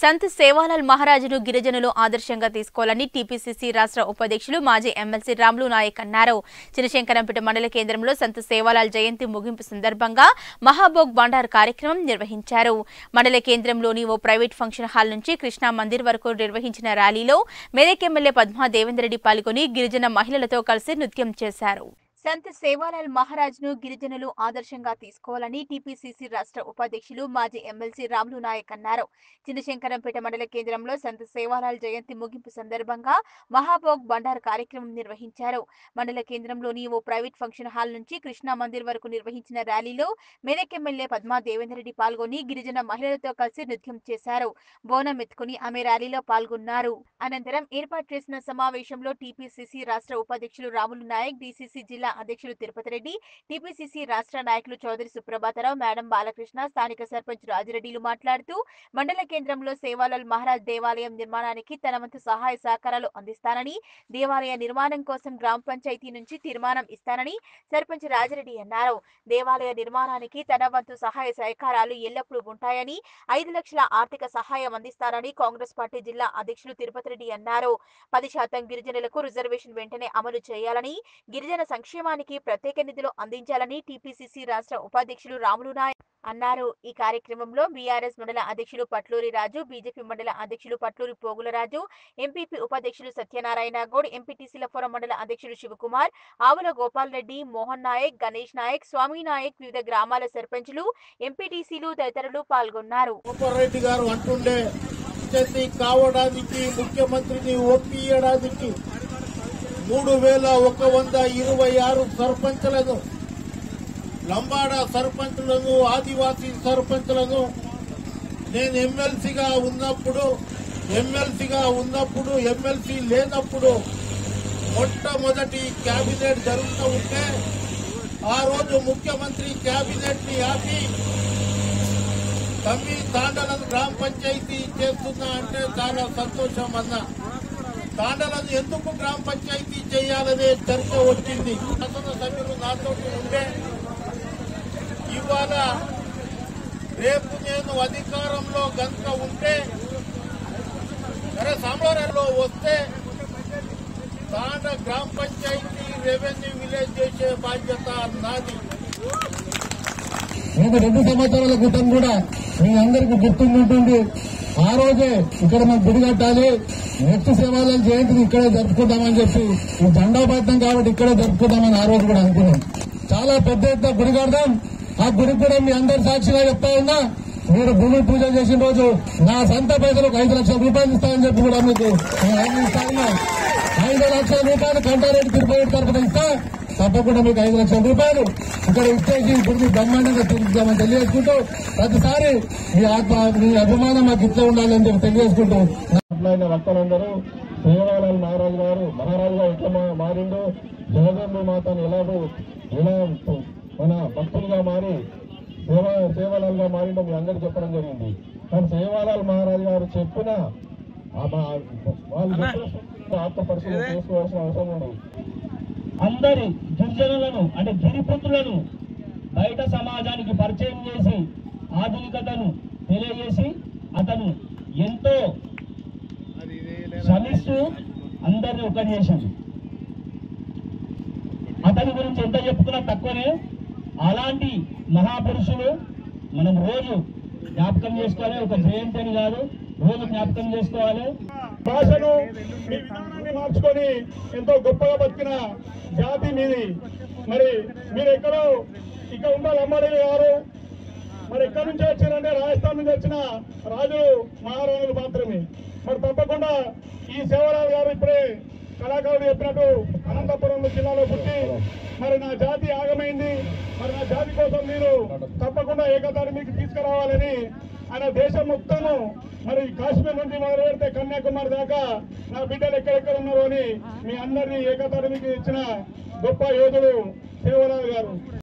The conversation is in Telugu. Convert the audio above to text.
సంత్ సేవాలాల్ మహారాజును గిరిజనులు ఆదర్శంగా తీసుకోవాలని టీపీసీసీ రాష్ట్ర ఉపాధ్యక్షులు మాజీ ఎమ్మెల్సీ రాములు నాయక్ అన్నారు చినశంకరంపేట మండల కేంద్రంలో సంత్ సేవాలాల్ జయంతి ముగింపు సందర్భంగా మహాభోగ్ బండార్ కార్యక్రమం నిర్వహించారు మండల కేంద్రంలోని ఓ ప్రైవేట్ ఫంక్షన్ హాల్ నుంచి కృష్ణా మందిర్ వరకు నిర్వహించిన ర్యాలీలో మెదక్ ఎమ్మెల్యే పద్మా దేవేందర్ రెడ్డి పాల్గొని గిరిజన మహిళలతో కలిసి నృత్యం చేశారు సంత్ సేవాలాల్ మహారాజ్ను గిరిజనులు ఆదర్శంగా తీసుకోవాలని టీపీసీసీ రాష్ట్ర ఉపాధ్యక్షులు మాజీ ఎమ్మెల్సీ రాములు నాయక్ అన్నారు చిన్నశంకరంపేట మండల కేంద్రంలో సంత్ సేవాలాల్ జయంతి ముగింపు సందర్భంగా మహాభోగ్ బండార్ కార్యక్రమం నిర్వహించారు మండల కేంద్రంలోని ఓ ప్రైవేట్ ఫంక్షన్ హాల్ నుంచి కృష్ణా మందిర్ వరకు నిర్వహించిన ర్యాలీలో మెదక్ ఎమ్మెల్యే పద్మా దేవేందర్ రెడ్డి పాల్గొని గిరిజన మహిళలతో కలిసి నృత్యం చేశారు బోనం ఎత్తుకుని ఆమె ర్యాలీలో పాల్గొన్నారు అనంతరం ఏర్పాటు చేసిన సమావేశంలో టీపీసీసీ రాష్ట్ర ఉపాధ్యక్షులు రాములు నాయక్ డీసీసీ జిల్లా అధ్యక్షులు తిరుపతి రెడ్డి టీపీసీసీ రాష్ట్ర నాయకులు చౌదరి సుప్రభాతరావు మేడం బాలకృష్ణ స్థానిక సర్పంచ్ రాజిరెడ్డిలు మాట్లాడుతూ మండల కేంద్రంలో సేవాలాల్ మహారాజ్ దేవాలయం నిర్మాణానికి తన వంతు సహాయ సహకారాలు అందిస్తానని దేవాలయ నిర్మాణం కోసం గ్రామ పంచాయతీ నుంచి తీర్మానం ఇస్తానని సర్పంచ్ రాజిరెడ్డి అన్నారు దేవాలయ నిర్మాణానికి తన వంతు సహాయ సహకారాలు ఎల్లప్పుడూ ఉంటాయని ఐదు లక్షల ఆర్థిక సహాయం అందిస్తానని కాంగ్రెస్ పార్టీ జిల్లా అధ్యక్షులు తిరుపతి రెడ్డి అన్నారు పది శాతం గిరిజనులకు రిజర్వేషన్ వెంటనే అమలు చేయాలని గిరిజన సంక్షేమానికి ప్రత్యేక నిధులు అందించాలని టీపీసీసీ రాష్ట్ర ఉపాధ్యక్షులు రాములు నాయక్ అన్నారు ఈ కార్యక్రమంలో బీఆర్ఎస్ మండల అధ్యక్షులు పట్లూరి రాజు బీజేపీ మండల అధ్యక్షులు పట్లూరి పోగులరాజు ఎంపీపీ ఉపాధ్యక్షులు సత్యనారాయణ గౌడ్ ఎంపీటీసీల ఫోరం మండల అధ్యక్షులు శివకుమార్ ఆవుల గోపాల్ రెడ్డి మోహన్ నాయక్ గణేష్ నాయక్ స్వామి నాయక్ వివిధ గ్రామాల సర్పంచులు ఎంపీటీసీలు తదితరులు పాల్గొన్నారు రెడ్డి గారు అంటుండే ప్రతి కావడానికి ముఖ్యమంత్రిని ఒప్పియడానికి మూడు వేల ఒక వంద ఇరవై ఆరు సర్పంచులను లంబాడ సర్పంచులను ఆదివాసీ సర్పంచులను నేను ఎమ్మెల్సీగా ఉన్నప్పుడు ఎమ్మెల్సీగా ఉన్నప్పుడు ఎమ్మెల్సీ లేనప్పుడు మొట్టమొదటి కేబినెట్ జరుగుతూ ఉంటే ఆ రోజు ముఖ్యమంత్రి కేబినెట్ ని ఆపి తమ్మి తాండలను గ్రామ పంచాయతీ చేస్తున్నా అంటే చాలా సంతోషం అన్న తాండలను ఎందుకు గ్రామ పంచాయతీ చేయాలనే చర్చ వచ్చింది శాసన సభ్యులు నాతో ఉండే ఇవాళ రేపు నేను అధికారంలో గనుక ఉంటే సరే సాంబారంలో వస్తే తాండ గ్రామ పంచాయతీ రెవెన్యూ విలేజ్ చేసే బాధ్యత నాది నేను రెండు సంవత్సరాల క్రితం కూడా మీ అందరికీ గుర్తుంటుంది ఆ రోజే ఇక్కడ మనం గుడి కట్టాలి నెక్స్ట్ సేవాలయ జయంతిని ఇక్కడే జరుపుకుంటామని చెప్పి ఈ దండోపట్నం కాబట్టి ఇక్కడే జరుపుకుంటామని ఆ రోజు కూడా అనుకున్నాం చాలా పెద్ద ఎత్తున గుడి కడదాం ఆ గుడికి కూడా మీ అందరి సాక్షిగా చెప్తా ఉన్నా మీరు భూమి పూజ చేసిన రోజు నా సొంత పైసలకు ఐదు లక్షల రూపాయలు ఇస్తానని చెప్పి కూడా మీకు నేను హామీ ఇస్తా ఉన్నా ఐదు లక్షల రూపాయలు కంటారెడ్డి తిరుపతి తరపున ఇస్తా తప్పకుండా మీకు ఐదు లక్షల రూపాయలు ఇక్కడ ఇచ్చేసి ఇప్పుడు మీ బ్రహ్మాండంగా తీర్చామని తెలియజేసుకుంటూ ప్రతిసారి మీ ఆత్మ మీ అభిమానం మాకు ఇచ్చే ఉండాలని చెప్పి తెలియజేసుకుంటూ మాట్లాడిన వక్తలందరూ సేవాలాల్ మహారాజు గారు మహారాజుగా ఎట్లా మా- మారిండు జగదంబి మాతను ఎలాగో ఎలా మన భక్తులుగా మారి సేవ సేవాలాల్ గా మారిండో మీ అందరికి చెప్పడం జరిగింది కానీ సేవాలాల్ మహారాజు గారు చెప్పిన ఆ మా- వాళ్ళు చెప్పిన ఆత్మ పరిశీలన చేసుకోవాల్సిన అవసరం ఉంది అందరి గిరిజనులను అంటే గిరిపుత్రులను బయట సమాజానికి పరిచయం చేసి ఆధునికతను తెలియజేసి అతను ఎంతో శ్రమిస్తూ అందరిని ఒకటి చేశాడు అతని గురించి ఎంత చెప్పుకున్నా తక్కువనే అలాంటి మహాపురుషులు మనం రోజు జ్ఞాపకం చేసుకోవాలి ఒక జయంతి అని కాదు రోజు జ్ఞాపకం చేసుకోవాలి భాషను మీ విధానాన్ని మార్చుకొని ఎంతో గొప్పగా బతికిన జాతి మీది మరి మీరు ఎక్కడో ఇక్కడ ఉన్న లంబాడీలు గారు మరి ఎక్కడి నుంచి వచ్చారంటే రాజస్థాన్ నుంచి వచ్చిన రాజులు మహారాణులు మాత్రమే మరి తప్పకుండా ఈ సేవరాజు గారు ఇప్పుడే కళాకారుడు చెప్పినట్టు అనంతపురం జిల్లాలో పుట్టి మరి నా జాతి ఆగమైంది మరి నా జాతి కోసం మీరు తప్పకుండా ఏకతాటి మీకు తీసుకురావాలని ఆయన దేశం మొత్తము మరి కాశ్మీర్ నుండి మొదలు పెడితే కన్యాకుమారి దాకా నా బిడ్డలు ఎక్కడెక్కడ ఉన్నారు అని మీ అందరినీ ఏకతాటి మీకు ఇచ్చిన గొప్ప యోధుడు సేవరాజు గారు